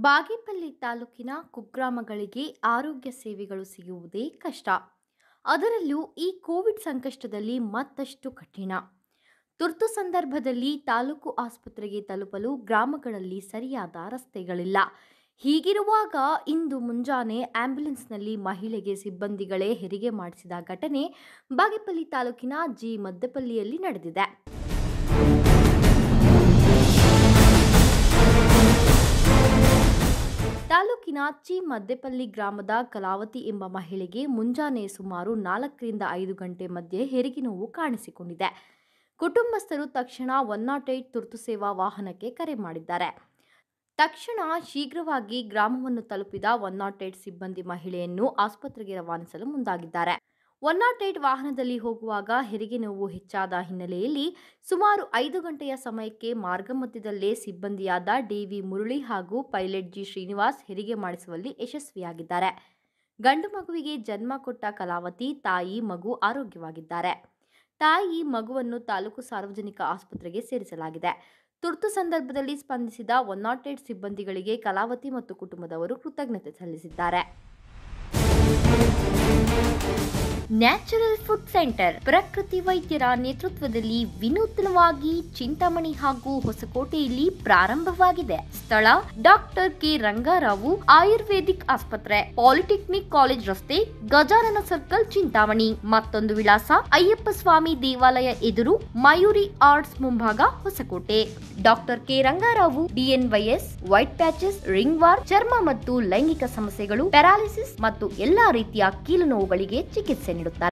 ಬಾಗೇಪಲ್ಲಿ ತಾಲೂಕಿನ ಕುಗ್ರಾಮಗಳಿಗೆ ಆರೋಗ್ಯ ಸೇವೆಗಳು ಸಿಗುವುದೇ ಕಷ್ಟ ಅದರಲ್ಲೂ ಈ ಕೋವಿಡ್ ಸಂಕಷ್ಟದಲ್ಲಿ ಮತ್ತಷ್ಟು ಕಠಿಣ ತುರ್ತು ಸಂದರ್ಭದಲ್ಲಿ ತಾಲೂಕು ಆಸ್ಪತ್ರೆಗೆ ತಲುಪಲು ಗ್ರಾಮಗಳಲ್ಲಿ ಸರಿಯಾದ ರಸ್ತೆಗಳಿಲ್ಲ ಹೀಗಿರುವಾಗ ಇಂದು ಮುಂಜಾನೆ ಆಂಬ್ಯುಲೆನ್ಸ್ನಲ್ಲಿ ಮಹಿಳೆಗೆ ಸಿಬ್ಬಂದಿಗಳೇ ಹೆರಿಗೆ ಮಾಡಿಸಿದ ಘಟನೆ ಬಾಗೇಪಲ್ಲಿ ತಾಲೂಕಿನ ಜಿ ಮದ್ದಪಲ್ಲಿಯಲ್ಲಿ ನಡೆದಿದೆ ತಾಲೂಕಿನ ಚಿ ಮದ್ದೆಪಲ್ಲಿ ಗ್ರಾಮದ ಕಲಾವತಿ ಎಂಬ ಮಹಿಳೆಗೆ ಮುಂಜಾನೆ ಸುಮಾರು ನಾಲ್ಕರಿಂದ ಐದು ಗಂಟೆ ಮಧ್ಯೆ ಹೆರಿಗೆ ನೋವು ಕಾಣಿಸಿಕೊಂಡಿದೆ ಕುಟುಂಬಸ್ಥರು ತಕ್ಷಣ ಒನ್ ನಾಟ್ ಏಟ್ ತುರ್ತು ಸೇವಾ ವಾಹನಕ್ಕೆ ಕರೆ ಮಾಡಿದ್ದಾರೆ ತಕ್ಷಣ ಶೀಘ್ರವಾಗಿ ಗ್ರಾಮವನ್ನು ತಲುಪಿದ ಒನ್ ನಾಟ್ ಏಟ್ ಸಿಬ್ಬಂದಿ ಮಹಿಳೆಯನ್ನು ಆಸ್ಪತ್ರೆಗೆ ರವಾನಿಸಲು ಮುಂದಾಗಿದ್ದಾರೆ ಒನ್ ನಾಟ್ ಏಟ್ ವಾಹನದಲ್ಲಿ ಹೋಗುವಾಗ ಹೆರಿಗೆ ನೋವು ಹೆಚ್ಚಾದ ಹಿನ್ನೆಲೆಯಲ್ಲಿ ಸುಮಾರು ಐದು ಗಂಟೆಯ ಸಮಯಕ್ಕೆ ಮಾರ್ಗಮಧ್ಯದಲ್ಲೇ ಸಿಬ್ಬಂದಿಯಾದ ಡಿವಿ ಮುರಳಿ ಹಾಗೂ ಪೈಲಟ್ ಜಿ ಶ್ರೀನಿವಾಸ್ ಹೆರಿಗೆ ಮಾಡಿಸುವಲ್ಲಿ ಯಶಸ್ವಿಯಾಗಿದ್ದಾರೆ ಗಂಡು ಮಗುವಿಗೆ ಜನ್ಮ ಕೊಟ್ಟ ಕಲಾವತಿ ತಾಯಿ ಮಗು ಆರೋಗ್ಯವಾಗಿದ್ದಾರೆ ತಾಯಿ ಮಗುವನ್ನು ತಾಲೂಕು ಸಾರ್ವಜನಿಕ ಆಸ್ಪತ್ರೆಗೆ ಸೇರಿಸಲಾಗಿದೆ ತುರ್ತು ಸಂದರ್ಭದಲ್ಲಿ ಸ್ಪಂದಿಸಿದ ಒನ್ ನಾಟ್ ಏಟ್ ಸಿಬ್ಬಂದಿಗಳಿಗೆ ಕಲಾವತಿ ಮತ್ತು ಕುಟುಂಬದವರು ಕೃತಜ್ಞತೆ ಸಲ್ಲಿಸಿದ್ದಾರೆ ನ್ಯಾಚುರಲ್ ಫುಡ್ ಸೆಂಟರ್ ಪ್ರಕೃತಿ ವೈದ್ಯರ ನೇತೃತ್ವದಲ್ಲಿ ವಿನೂತನವಾಗಿ ಚಿಂತಾಮಣಿ ಹಾಗೂ ಹೊಸಕೋಟೆಯಲ್ಲಿ ಪ್ರಾರಂಭವಾಗಿದೆ ಸ್ಥಳ ಡಾಕ್ಟರ್ ಕೆ ರಂಗಾರಾವು ಆಯುರ್ವೇದಿಕ್ ಆಸ್ಪತ್ರೆ ಪಾಲಿಟೆಕ್ನಿಕ್ ಕಾಲೇಜ್ ರಸ್ತೆ ಗಜಾನನ ಸರ್ಕಲ್ ಚಿಂತಾಮಣಿ ಮತ್ತೊಂದು ವಿಳಾಸ ಅಯ್ಯಪ್ಪ ಸ್ವಾಮಿ ದೇವಾಲಯ ಎದುರು ಮಯೂರಿ ಆರ್ಟ್ಸ್ ಮುಂಭಾಗ Hosakote doctor K Rangarao DNYS white patches ringworm ಚರ್ಮ ಮತ್ತು ಲೈಂಗಿಕ ಸಮಸ್ಯೆಗಳು ಪ್ಯಾರಾಲಿಸಿಸ್ ಮತ್ತು ಎಲ್ಲಾ ರೀತಿಯ ಕೀಲು ನೋವುಗಳಿಗೆ ಚಿಕಿತ್ಸೆ ನೀಡುತ್ತಾರೆ